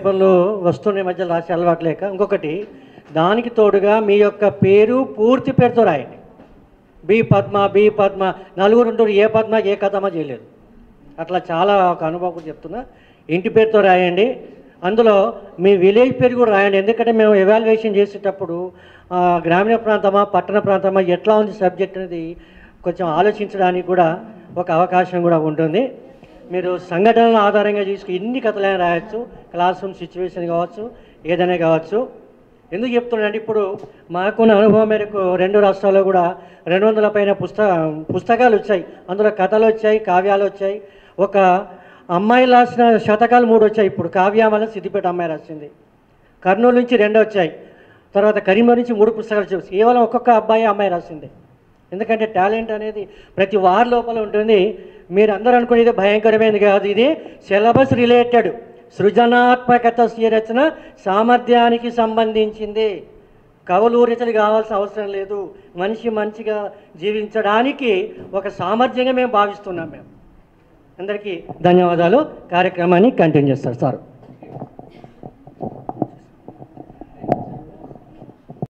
పేపర్లు వస్తున్న మధ్య రాసి అలవాట్లేక ఇంకొకటి దానికి తోడుగా మీ యొక్క పేరు పూర్తి పేరుతో రాయండి బి పద్మ బి పద్మ నలుగురు ఉంటారు ఏ పద్మ ఏ కథమా చేయలేదు అట్లా చాలా ఒక అనుభవం చెప్తున్నా ఇంటి పేరుతో రాయండి అందులో మీ విలేజ్ పేరు కూడా రాయండి ఎందుకంటే మేము ఎవాల్యుయేషన్ చేసేటప్పుడు ఆ, గ్రామీణ ప్రాంతమా పట్టణ ప్రాంతమా ఎట్లా ఉంది సబ్జెక్ట్ అనేది కొంచెం ఆలోచించడానికి కూడా ఒక అవకాశం కూడా ఉంటుంది మీరు సంఘటనల ఆధారంగా తీసుకు ఎన్ని కథలైనా రాయొచ్చు క్లాస్ రూమ్ సిచ్యువేషన్ కావచ్చు ఏదైనా కావచ్చు ఎందుకు చెప్తున్నానంటే ఇప్పుడు మాకున్న అనుభవం మేరకు రెండు రాష్ట్రాల్లో కూడా రెండు వందల పైన పుస్తక పుస్తకాలు వచ్చాయి అందులో కథలు వచ్చాయి కావ్యాలు వచ్చాయి ఒక అమ్మాయి రాసిన శతకాలు మూడు వచ్చాయి ఇప్పుడు కావ్యామల సిద్దిపేట అమ్మాయి రాసింది కర్నూలు నుంచి రెండు వచ్చాయి తర్వాత కరీంనగర్ నుంచి మూడు పుస్తకాలు వచ్చాయి కేవలం ఒక్కొక్క అబ్బాయి అమ్మాయి రాసింది ఎందుకంటే టాలెంట్ అనేది ప్రతి వారి లోపల ఉంటుంది మీరు అందరూ అనుకునేది భయంకరమైనది కాదు ఇది సిలబస్ రిలేటెడ్ సృజనాత్మకత రచన సామర్థ్యానికి సంబంధించింది కవులు రచన కావాల్సిన అవసరం లేదు మనిషి మంచిగా జీవించడానికి ఒక సామర్థ్యంగా మేము భావిస్తున్నాం మేము అందరికీ ధన్యవాదాలు కార్యక్రమాన్ని కంటిన్యూ చేస్తారు సార్